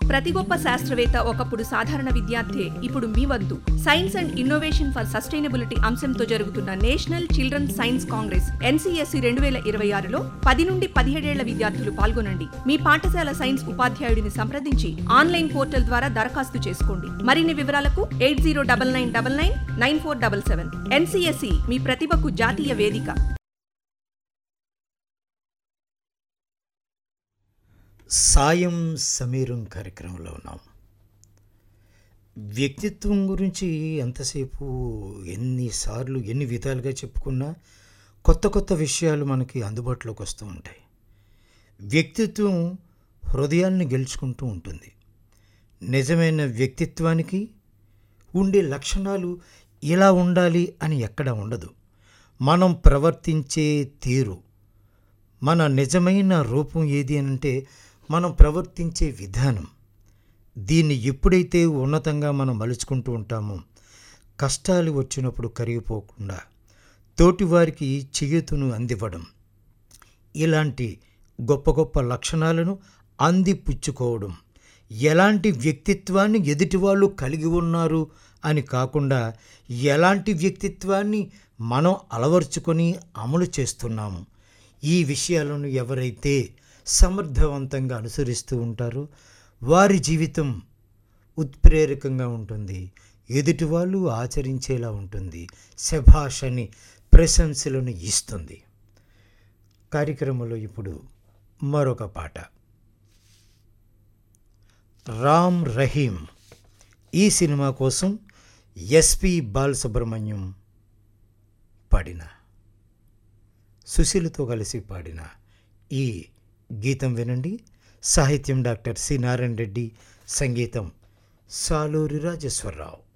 ప్రతి గొప్ప శాస్త్రవేత్త ఒకప్పుడు సాధారణ విద్యార్థి ఇప్పుడు మీ వద్దు science and innovation for sustainability అంశంతో జరుగుతున్న national children science congress NCSC రెండు వేల ఇరవై ఆరులో పది నుండి పదిహేడేళ్ల విద్యార్థులు పాల్గొనండి మీ పాఠశాల సైన్స్ ఉపాధ్యాయుడిని సంప్రదించి ఆన్లైన్ పోర్టల్ ద్వారా దరఖాస్తు చేసుకోండి మరిన్ని వివరాలకు eight zero double nine double nine nine four double seven NCSC మీ ప్రతిభకు జాతీయ వేదిక సాయం సమీరం కార్యక్రమంలో ఉన్నాం వ్యక్తిత్వం గురించి ఎంతసేపు ఎన్నిసార్లు ఎన్ని విధాలుగా చెప్పుకున్నా కొత్త కొత్త విషయాలు మనకి అందుబాటులోకి వస్తూ ఉంటాయి వ్యక్తిత్వం హృదయాన్ని గెలుచుకుంటూ ఉంటుంది నిజమైన వ్యక్తిత్వానికి ఉండే లక్షణాలు ఇలా ఉండాలి అని ఎక్కడ ఉండదు మనం ప్రవర్తించే తీరు మన నిజమైన రూపం ఏది అని అంటే మనం ప్రవర్తించే విధానం దీన్ని ఎప్పుడైతే ఉన్నతంగా మనం మలుచుకుంటూ ఉంటామో కష్టాలు వచ్చినప్పుడు కరిగిపోకుండా తోటివారికి చేయుతును అందివ్వడం ఇలాంటి గొప్ప గొప్ప లక్షణాలను అందిపుచ్చుకోవడం ఎలాంటి వ్యక్తిత్వాన్ని ఎదుటివాళ్ళు కలిగి ఉన్నారు అని కాకుండా ఎలాంటి వ్యక్తిత్వాన్ని మనం అలవర్చుకొని అమలు చేస్తున్నాము ఈ విషయాలను ఎవరైతే సమర్థవంతంగా అనుసరిస్తూ ఉంటారో వారి జీవితం ఉత్ప్రేరకంగా ఉంటుంది ఎదుటివాళ్ళు ఆచరించేలా ఉంటుంది శభాష్ అని ప్రశంసలను ఇస్తుంది కార్యక్రమంలో ఇప్పుడు మరొక పాట రామ్ రహీం ఈ సినిమా కోసం ఎస్పి బాలసుబ్రహ్మణ్యం పాడిన సుశీలతో కలిసి పాడిన ఈ గీతం వినండి సాహిత్యం డాక్టర్ సి నారాయణ రెడ్డి సంగీతం సాలూరి రాజేశ్వరరావు